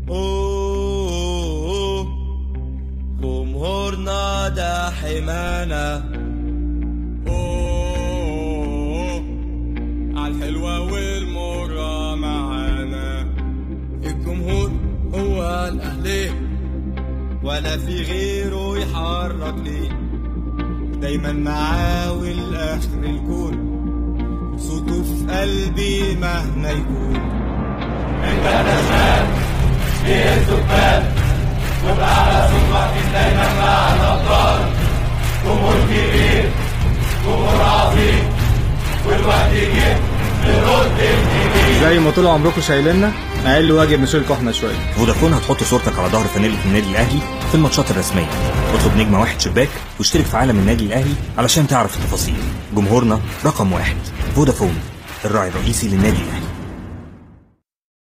أوه جمهورنا ده حمانا أوه عالحلوة والمرة معانا الجمهور هو الأهلي ولا في غيره يحرك ليه دايما معاه والآخر الكون صوته في قلبي مهما يكون زي ما طول عمركم شايليننا اقل واجب نشيلكم احنا شويه فودافون هتحط صورتك على ظهر فانيلة النادي الاهلي في الماتشات الرسميه اطلب نجمه واحد شباك واشترك في عالم النادي الاهلي علشان تعرف التفاصيل جمهورنا رقم واحد فودافون الراعي الرئيسي للنادي الاهلي